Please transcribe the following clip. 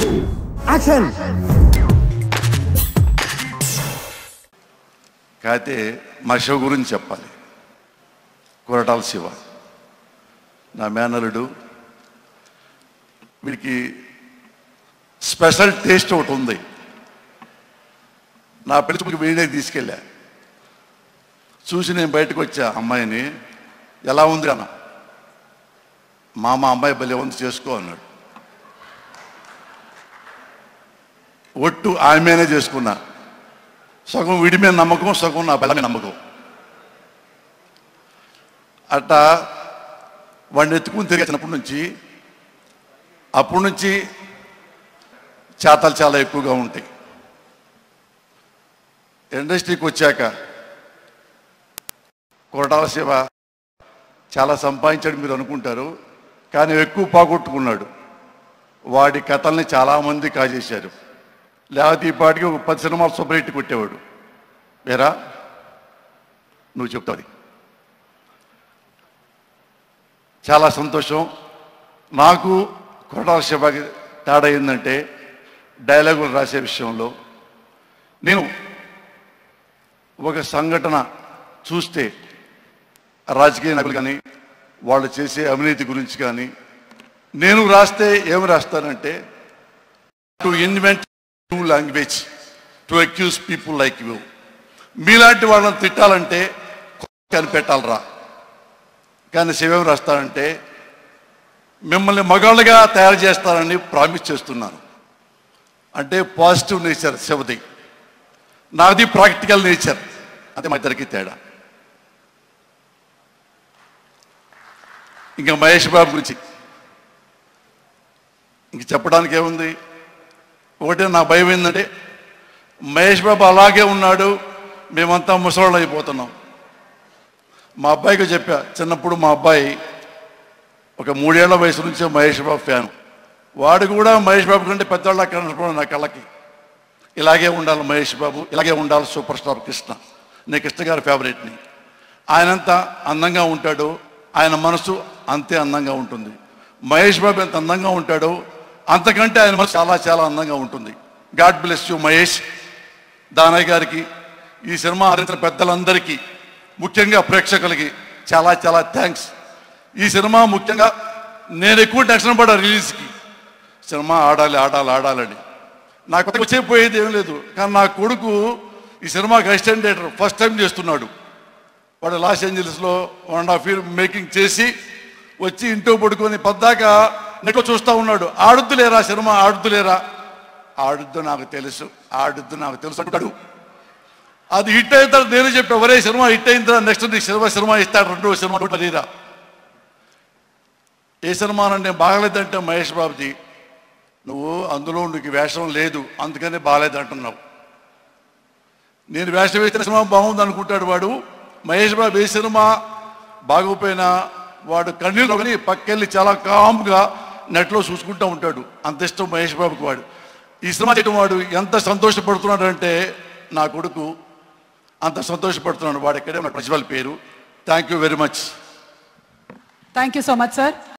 action కాకపోతే మా శివ గురించి చెప్పాలి కొరటాల శివ నా మేనలుడు వీడికి స్పెషల్ టేస్ట్ ఒకటి ఉంది నా పెళ్లి చూపుకి వీడే తీసుకెళ్ళా చూసి నేను బయటకు వచ్చా అమ్మాయిని ఎలా ఉంది అన్న మామ అమ్మాయి భలే ఉంది చేసుకో అన్నాడు ఒట్టు ఆమెనే చేసుకున్నా సగం వీడి మీద నమ్మకం సగం నా పిల్ల మీద నమ్మకం అట్టా వాడిని ఎత్తుకుని తిరిగినప్పటి నుంచి అప్పటి నుంచి చేతలు చాలా ఎక్కువగా ఉంటాయి ఇండస్ట్రీకి వచ్చాక కొరటాల శివ చాలా సంపాదించాడు మీరు అనుకుంటారు కానీ ఎక్కువ పోగొట్టుకున్నాడు వాడి కథల్ని చాలామంది కాజేశారు లేకపోతే ఈ పాటికి ఒక పది సినిమాలు సూపర్ హిట్ కొట్టేవాడు వేరా నువ్వు చెప్తావు చాలా సంతోషం నాకు కొరటాల శివకి తేడా ఏంటంటే డైలాగులు రాసే విషయంలో నేను ఒక సంఘటన చూస్తే రాజకీయ నాయకులు కానీ వాళ్ళు చేసే అవినీతి గురించి కానీ నేను రాస్తే ఏమి రాస్తానంటే to invent new language to accuse people like you మీలాంటి వాళ్ళని తిట్టాలంటే కనిపెట్టాలరా కానీ శివం రాస్తానంటే మిమ్మల్ని మగాళ్ళుగా తయారు చేస్తానని ప్రామిస్ చేస్తున్నాను అంటే పాజిటివ్ నేచర్ శివది నాది ప్రాక్టికల్ నేచర్ అదే మా ఇద్దరికి తేడా ఇంకా మహేష్ బాబు గురించి ఇంక చెప్పడానికి ఏముంది ఒకటే నా భయం ఏంటంటే మహేష్ బాబు అలాగే ఉన్నాడు మేమంతా ముసలాళ్ళు అయిపోతున్నాం మా అబ్బాయికి చెప్పా చిన్నప్పుడు మా అబ్బాయి ఒక మూడేళ్ల వయసు నుంచే మహేష్ బాబు ఫ్యాన్ వాడు కూడా మహేష్ బాబు కంటే పెద్దవాళ్ళ కనపడ నా కళ్ళకి ఇలాగే ఉండాలి మహేష్ బాబు ఇలాగే ఉండాలి సూపర్ స్టార్ కృష్ణ నేను కృష్ణ గారి ఫేవరెట్ని ఆయనంత అందంగా ఉంటాడు ఆయన మనసు అంతే అందంగా ఉంటుంది మహేష్ బాబు ఎంత అందంగా ఉంటాడో అంతకంటే ఆయన మనసు చాలా చాలా అందంగా ఉంటుంది God bless you Mahesh Danayya గారికి ఈ సినిమా ఆదరించిన పెద్దలందరికీ ముఖ్యంగా ప్రేక్షకులకి చాలా చాలా థ్యాంక్స్ ఈ సినిమా ముఖ్యంగా నేను ఎక్కువ టెన్షన్ పడ్డా రిలీజ్కి సినిమా ఆడాలి ఆడాలి ఆడాలని నాకు వచ్చే పోయేది ఏం లేదు కానీ నా కొడుకు ఈ సినిమాకి అసిస్టెంట్ డైరెక్టర్ ఫస్ట్ టైం చేస్తున్నాడు వాడు లాస్ ఏంజల్స్లో one and half year making చేసి వచ్చి ఇంట్లో పడుకొని పద్దాక నెట్లో చూస్తూ ఉన్నాడు ఆడుద్దులేరా సినిమా ఆడుద్దులేరా ఆడుద్దు నాకు తెలుసు ఆడుద్దు నాకు తెలుసు అంటాడు అది హిట్ అయిన తర్వాత నేను చెప్పి ఎవరే సినిమా హిట్ అయిన తర్వాత నెక్స్ట్ నీకు సినిమా సినిమా ఇస్తాడు రెండో సినిమా మరీరా ఏ సినిమా అంటే బాగలేదంటే మహేష్ బాబుజీ నువ్వు అందులో నీకు వేషం లేదు అందుకనే బాగాలేదు అంటున్నావు నేను వేషం వేసిన సినిమా బాగుంది అనుకుంటాడు వాడు మహేష్ బాబు ఏ సినిమా బాగోపోయినా వాడు కన్నీళ్ళు ఒకని పక్కెళ్ళి చాలా కామ్గా నెట్లో చూసుకుంటూ ఉంటాడు అంత ఇష్టం మహేష్ బాబుకి వాడు ఈ సినిమా చేయడం వాడు ఎంత సంతోషపడుతున్నాడు అంటే నా కొడుకు అంత సంతోషపడుతున్నాడు వాడు ఎక్కడే నా ప్రిన్సిపల్ పేరు thank you very much thank you so much sir